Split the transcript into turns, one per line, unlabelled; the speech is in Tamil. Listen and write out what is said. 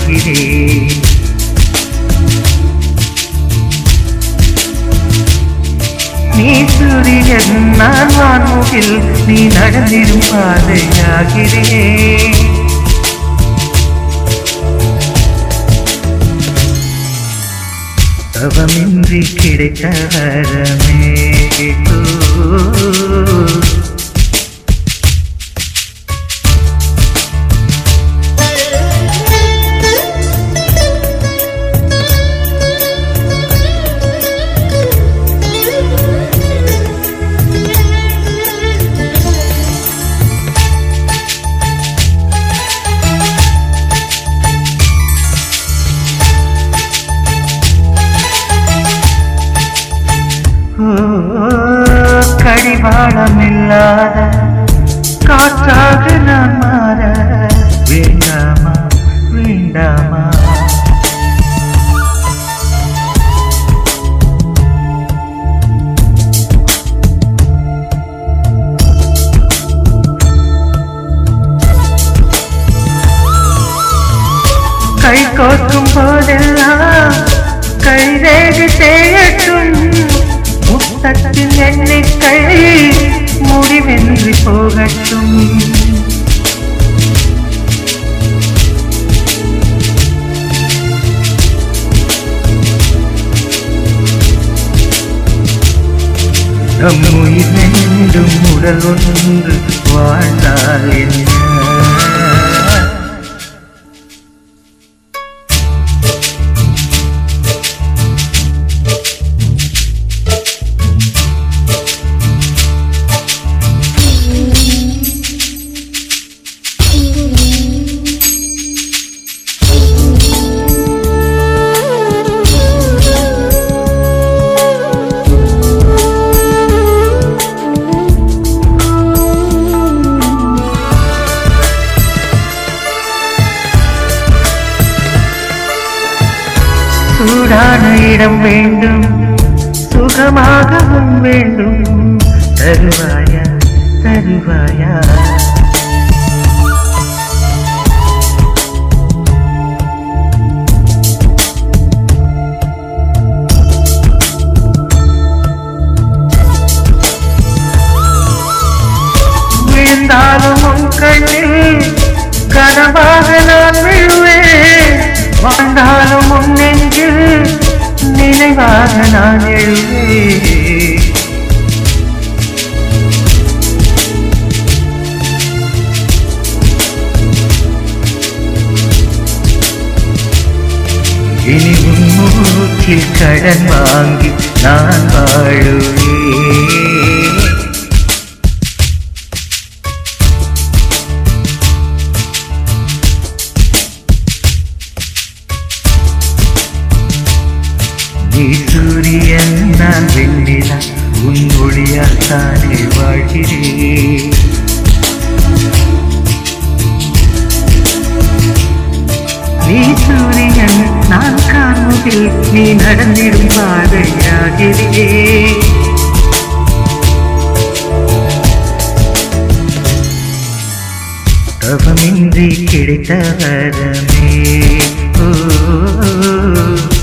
வாழ்கிறேன் நீ சூரியன் நான் வான்முகில் நீ நடந்திடும் பாதையாகிறேன் தவமின்றி கிடைத்த வரமே ஓ. ஓ, கடிவாளமில்லாத காற்றாக நான் மாற வேண்டாமா வேண்டாமா கை கோர்க்கும் போதெல்லாம் கைரேகை செய்யட்டும் முத்தத்தின் எண்ணிக்கை முடிவென்றி போகட்டும் நம் உயிர் ரெண்டும் உடல் ஒன்று வாழ்ந்தால் என்ன சூடான இடம் வேண்டும் சுகமாகவும் வேண்டும் தருவாயா தருவாயா விழுந்தாலும் உன் கண்ணில் கனவாக நான் விழுவேன் வாழ்ந்தாலும் உன் நெஞ்சில் நினைவாக நான் எழுவேன் இனி உன் மூச்சில் கடன் வாங்கி நான் வாழுவேன் நீ சூரியன் நான் வெண்ணிலா உன் ஒளியால் தானே வாழ்கிறேன் நீ சூரியன் நான் காண்முகில் நீ நடந்திடும் பாதையாகிறேன் தவமின்றி கிடைத்த வரமே ஓ